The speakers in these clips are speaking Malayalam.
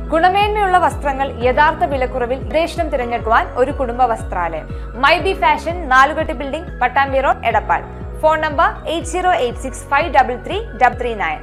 ഗുണമേന്മയുള്ള വസ്ത്രങ്ങൾ യഥാർത്ഥ വിലക്കുറവിൽ ദേശം തിരഞ്ഞെടുക്കുവാൻ ഒരു കുടുംബ വസ്ത്രാലയം my B fashion Nalukettu building Pattambi road Edappal phone number eight zero eight six five double three double three nine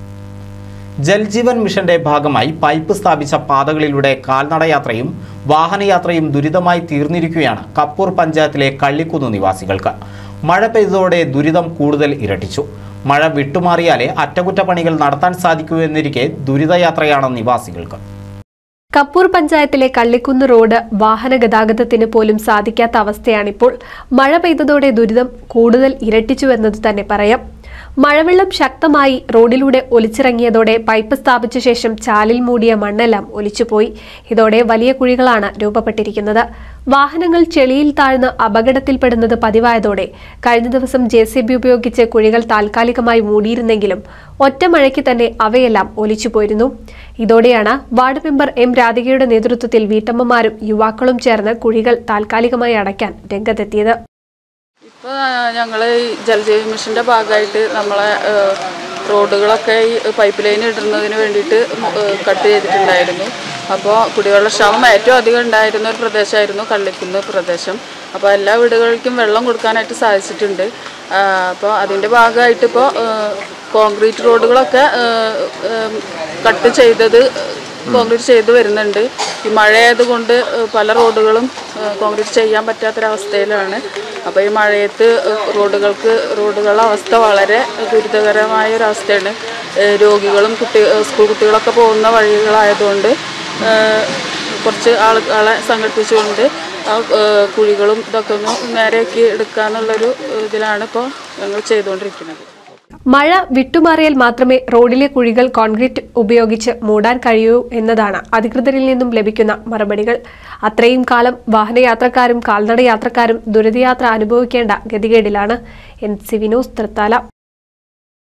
Jal Jeevan മിഷന്റെ ഭാഗമായി പൈപ്പ് സ്ഥാപിച്ച പാതകളിലൂടെ കാൽനടയാത്രയും വാഹനയാത്രയും ദുരിതമായി തീർന്നിരിക്കുകയാണ് കപ്പൂർ പഞ്ചായത്തിലെ കള്ളിക്കുന്ന് നിവാസികൾക്ക് മഴ പെയ്തതോടെ ദുരിതം കൂടുതൽ ഇരട്ടിച്ചു മഴ വിട്ടുമാറിയാലേ അറ്റകുറ്റപ്പണികൾ നടത്താൻ സാധിക്കൂ എന്നിരിക്കെ ദുരിതയാത്രയാണ് നിവാസികൾക്ക് കപ്പൂർ പഞ്ചായത്തിലെ കള്ളിക്കുന്ന് റോഡ് വാഹന ഗതാഗതത്തിന് പോലും സാധിക്കാത്ത അവസ്ഥയാണിപ്പോൾ മഴ പെയ്തതോടെ ദുരിതം കൂടുതൽ ഇരട്ടിച്ചുവെന്നത് തന്നെ പറയാം മഴവെള്ളം ശക്തമായി റോഡിലൂടെ ഒലിച്ചിറങ്ങിയതോടെ പൈപ്പ് സ്ഥാപിച്ച ശേഷം ചാലിൽ മൂടിയ മണ്ണെല്ലാം ഒലിച്ചുപോയി ഇതോടെ വലിയ കുഴികളാണ് രൂപപ്പെട്ടിരിക്കുന്നത് വാഹനങ്ങൾ ചെളിയിൽ താഴ്ന്ന് അപകടത്തിൽപ്പെടുന്നത് പതിവായതോടെ കഴിഞ്ഞ ദിവസം ജെ സി ബി ഉപയോഗിച്ച് കുഴികൾ താൽക്കാലികമായി മൂടിയിരുന്നെങ്കിലും ഒറ്റ മഴയ്ക്ക് തന്നെ അവയെല്ലാം ഒലിച്ചുപോയിരുന്നു ഇതോടെയാണ് വാർഡ് മെമ്പർ എം രാധികയുടെ നേതൃത്വത്തിൽ വീട്ടമ്മമാരും യുവാക്കളും ചേർന്ന് കുഴികൾ താൽക്കാലികമായി അടയ്ക്കാൻ രംഗത്തെത്തിയത് ഇപ്പോൾ ഞങ്ങൾ ഈ ജലജീവൻ മിഷൻ്റെ ഭാഗമായിട്ട് നമ്മളെ ഏഹ്, റോഡുകളൊക്കെ ഈ പൈപ്പ് ലൈൻ ഇടുന്നതിന് വേണ്ടിയിട്ട് ഏഹ്, കട്ട് ചെയ്തിട്ടുണ്ടായിരുന്നു അപ്പോൾ കുടിവെള്ളക്ഷാമം ഏറ്റവും അധികം ഉണ്ടായിരുന്ന ഒരു പ്രദേശമായിരുന്നു കള്ളിക്കുന്ന് പ്രദേശം അപ്പോൾ എല്ലാ വീടുകൾക്കും വെള്ളം കൊടുക്കാനായിട്ട് സാധിച്ചിട്ടുണ്ട് അപ്പോൾ അതിൻ്റെ ഭാഗമായിട്ട് ഇപ്പോൾ കോൺക്രീറ്റ് റോഡുകളൊക്കെ ഏഹ്, ഏഹ്, കട്ട് ചെയ്തത് കോൺക്രീറ്റ് ചെയ്ത് വരുന്നുണ്ട് ഈ മഴയായതുകൊണ്ട് ഏഹ്, പല റോഡുകളും ഏഹ്, കോൺക്രീറ്റ് ചെയ്യാൻ പറ്റാത്തൊരവസ്ഥയിലാണ് അപ്പോൾ ഈ മഴയത്ത് ഏഹ്, റോഡുകൾക്ക് റോഡുകളുടെ അവസ്ഥ വളരെ ദുരിതകരമായ ഒരവസ്ഥയാണ് ഏഹ്, രോഗികളും കുട്ടി ഏഹ്, സ്കൂൾ കുട്ടികളൊക്കെ പോകുന്ന വഴികളായതുകൊണ്ട് ഏഹ്, കുറച്ച് ആളുകളെ സംഘടിപ്പിച്ചുകൊണ്ട് ആ ഏഹ്, കുഴികളും ഇതൊക്കെ ഒന്ന് നേരെയാക്കി എടുക്കാന്നുള്ളൊരു ഇതിലാണ് ഇപ്പോൾ ഞങ്ങൾ ചെയ്തുകൊണ്ടിരിക്കുന്നത് മഴ വിട്ടുമാറിയാൽ മാത്രമേ റോഡിലെ കുഴികൾ കോൺക്രീറ്റ് ഉപയോഗിച്ച് മൂടാൻ കഴിയൂ എന്നതാണ് അധികൃതരിൽ നിന്നും ലഭിക്കുന്ന മറുപടികൾ അത്രയും കാലം വാഹനയാത്രക്കാരും കാൽനട യാത്രക്കാരും ദുരിതയാത്ര അനുഭവിക്കേണ്ട ഗതികേടിലാണ് എൻ സി വിനോസ് തൃത്താല